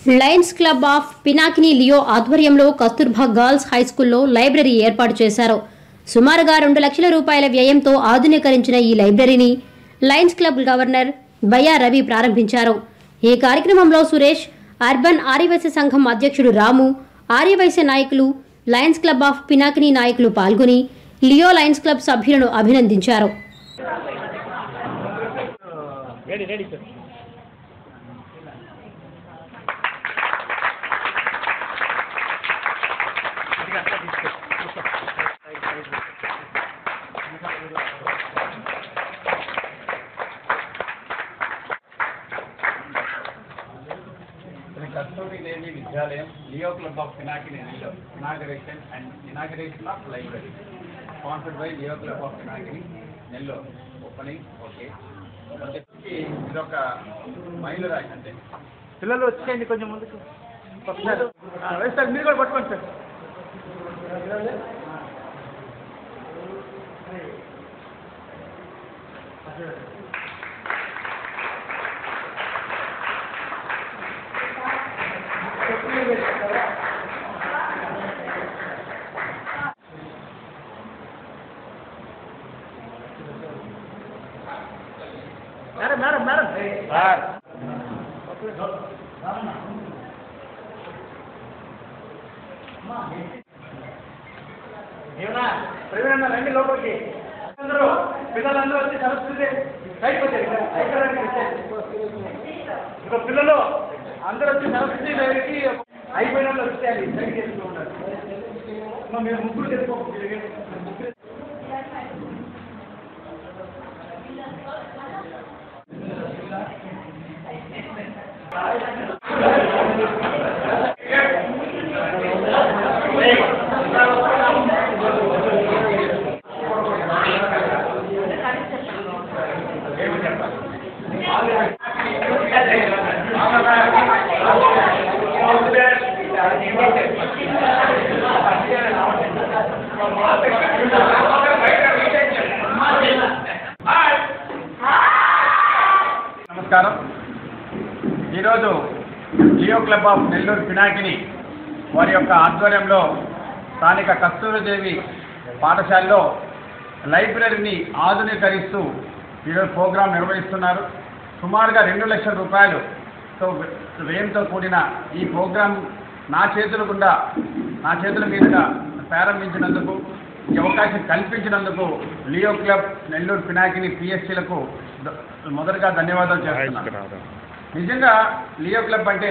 Lions club of Pinakini Leo ఆధ్వర్యంలో Kasturba girls high స్కూల్లో library ఏర్పాటు చేశారు సుమారుగా రెండు లక్షల రూపాయల వ్యయంతో ఆధునీకరించిన ఈ లైబ్రరీని lions club governor Bayya Ravi ప్రారంభించారు ఈ కార్యక్రమంలో సురేష్ అర్బన్ ఆర్యవైశ్య సంఘం అధ్యక్షుడు రాము ఆర్యవైశ్య నాయకులు లయన్స్ క్లబ్ ఆఫ్ పినాకిని నాయకులు పాల్గొని లియో లయన్స్ క్లబ్ సభ్యులను అభినందించారు ready ready sir Sri Kasturi Devi Vidyalayam Leo club of Pinakini Nellore inauguration and inauguration of library sponsored by Leo club of Pinakini Nellore opening okay వచ్చేసి ఇదొక మైలురాయి అంటే పిల్లలు వచ్చేయండి కొంచెం ముందుకు సార్ సార్ మీరు కూడా పట్టుకోండి sir madam madam madam sir ఏమన్నా ప్రవీణ రండి లోపలికి అందరూ పిల్లలందరూ వచ్చి సరస్వతి సైడ్ వచ్చారు ఇక్కడ రండి. ఇక పిల్లలు అందరూ వచ్చి సరస్వతి దగ్గరికి అయిపోయిన వాళ్ళు వచ్చేయాలి సైడ్ చేస్తూ ఉండాలి అమ్మ, మీరు ముగ్గురు తెలుసుకోండి ముగ్గురు నమస్కారం ఈరోజు Leo club of Nellore Pinakini వారి యొక్క ఆధ్వర్యంలో స్థానిక కస్తూరిదేవి పాఠశాలలో లైబ్రరీని ఆధునీకరిస్తూ ఈరోజు ప్రోగ్రాం నిర్వహిస్తున్నారు సుమారుగా రెండు లక్షల రూపాయలుతో వ్యయంతో కూడిన ఈ ప్రోగ్రాం నా చేతుల గుండా నా చేతుల మీదుగా ప్రారంభించినందుకు ఈ అవకాశం కల్పించినందుకు లియో క్లబ్ నెల్లూరు పినాకిని పిఎస్సీలకు మొదటగా ధన్యవాదాలు చేస్తున్నాను నిజంగా లియో క్లబ్ అంటే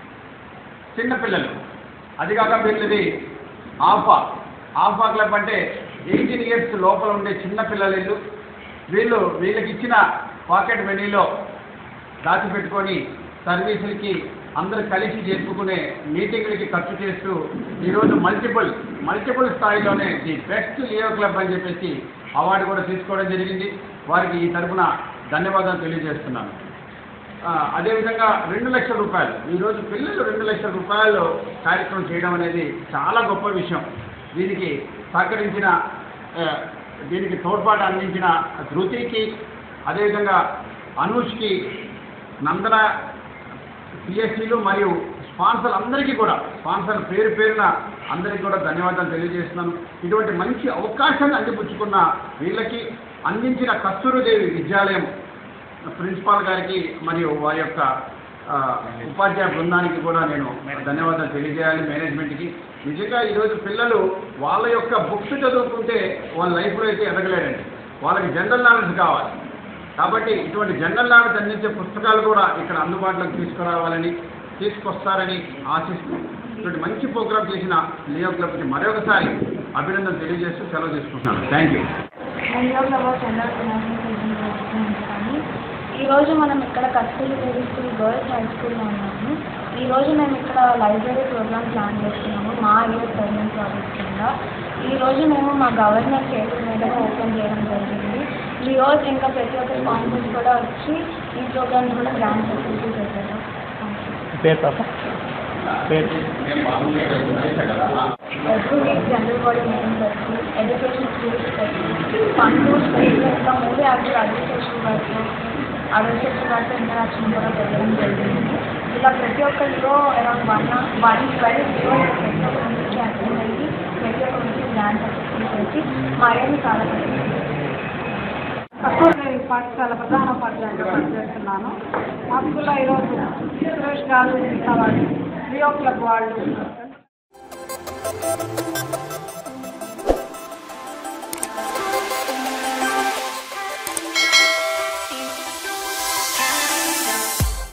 చిన్నపిల్లలు అది కాక వీళ్ళది ఆఫా ఆఫా క్లబ్ అంటే ఎయిటీన్ ఇయర్స్ లోపల ఉండే చిన్న పిల్లల ఇల్లు వీళ్ళు వీళ్ళకి ఇచ్చిన పాకెట్ మనీలో దాచిపెట్టుకొని సర్వీసులకి అందరూ కలిసి జరుపుకునే మీటింగ్లకి ఖర్చు చేస్తూ ఈరోజు మల్టిపుల్ మల్టిపుల్ స్థాయిలోనే ది బెస్ట్ లియో క్లబ్ అని చెప్పేసి అవార్డు కూడా తీసుకోవడం జరిగింది వారికి ఈ తరఫున ధన్యవాదాలు తెలియజేస్తున్నాను ఆ, అదేవిధంగా రెండు లక్షల రూపాయలు ఈరోజు పిల్లలు రెండు లక్షల రూపాయలు కార్యక్రమం చేయడం అనేది చాలా గొప్ప విషయం దీనికి సహకరించిన ఆ, దీనికి తోడ్పాటు అందించిన ధృతికి అదేవిధంగా అనూష్కి నందన పిఎస్సీలు మరియు స్పాన్సర్ అందరికీ కూడా స్పాన్సర్ పేరు పేరున అందరికీ కూడా ధన్యవాదాలు తెలియజేస్తున్నాను ఇటువంటి మంచి అవకాశాన్ని అందిపుచ్చుకున్న వీళ్ళకి అందించిన కస్తూరుదేవి విద్యాలయం ప్రిన్సిపాల్ గారికి మరియు వారి యొక్క ఆ, ఉపాధ్యాయ బృందానికి కూడా నేను ధన్యవాదాలు తెలియజేయాలి మేనేజ్మెంట్కి నిజంగా ఈరోజు పిల్లలు వాళ్ళ యొక్క బుక్స్ చదువుకుంటే వాళ్ళ లైఫ్లో అయితే ఎదగలేరండి వాళ్ళకి జనరల్ నాలెడ్జ్ కావాలి కాబట్టి ఇటువంటి జనరల్ నాలెడ్జ్ అందించే పుస్తకాలు కూడా ఇక్కడ అందుబాటులోకి తీసుకురావాలని తీసుకొస్తారని ఆశిస్తూ ఇటువంటి మంచి ప్రోగ్రామ్ చేసిన లియో క్లబ్కి మరొకసారి అభినందన తెలియజేస్తూ సెలవు తీసుకుంటున్నాను థ్యాంక్ యూ హలో ఫ్లవర్స్ అందరూ కానీ ఈరోజు మనం ఇక్కడ Kasturi Devi school girls high స్కూల్లో ఉన్నాము ఈరోజు మేము ఇక్కడ లైబ్రరీ ప్రోగ్రామ్ ప్లాన్ చేస్తున్నాము మా ఇయర్ గవర్నమెంట్ ప్రాజెక్ట్ కింద ఈరోజు మేము మా గవర్నర్ చేతుల మీద ఓపెన్ చేయడం జరిగింది ఈరోజు ఇంకా ప్రతి ఒక్క స్పాన్సర్స్ కూడా వచ్చి ఈ ప్రోగ్రామ్ని కూడా గ్రాండ్ ఫెసిలిటీ చేశారు పేరు పాప పేరు ఎవ్రీ జనరల్ బాడీ మీటింగ్ వచ్చి ఎడ్యుకేషన్ స్కూల్స్ వచ్చి ఫండ్స్ స్పెషల్ ఇంకా movie actor administration work adult వాళ్ళతో ఇంటరాక్షన్ కూడా పెట్టడం జరిగింది ఇలా ప్రతి ఒక్క hero around one one twelve hero ప్రతి ఒక్క నుంచి అటెండ్ అయ్యి ప్రతి ఒక్క నుంచి గ్రాండ్ సక్సెస్ఫుల్ చేసి మా ఏమి చాలా పెద్దది కస్తూరి పాఠశాల ప్రధాన ఉపాధ్యాయులుగా పనిచేస్తున్నాను మా స్కూల్లో ఈరోజు సురేష్ గారు మిగతా వాళ్ళు లియో క్లబ్ వాళ్ళు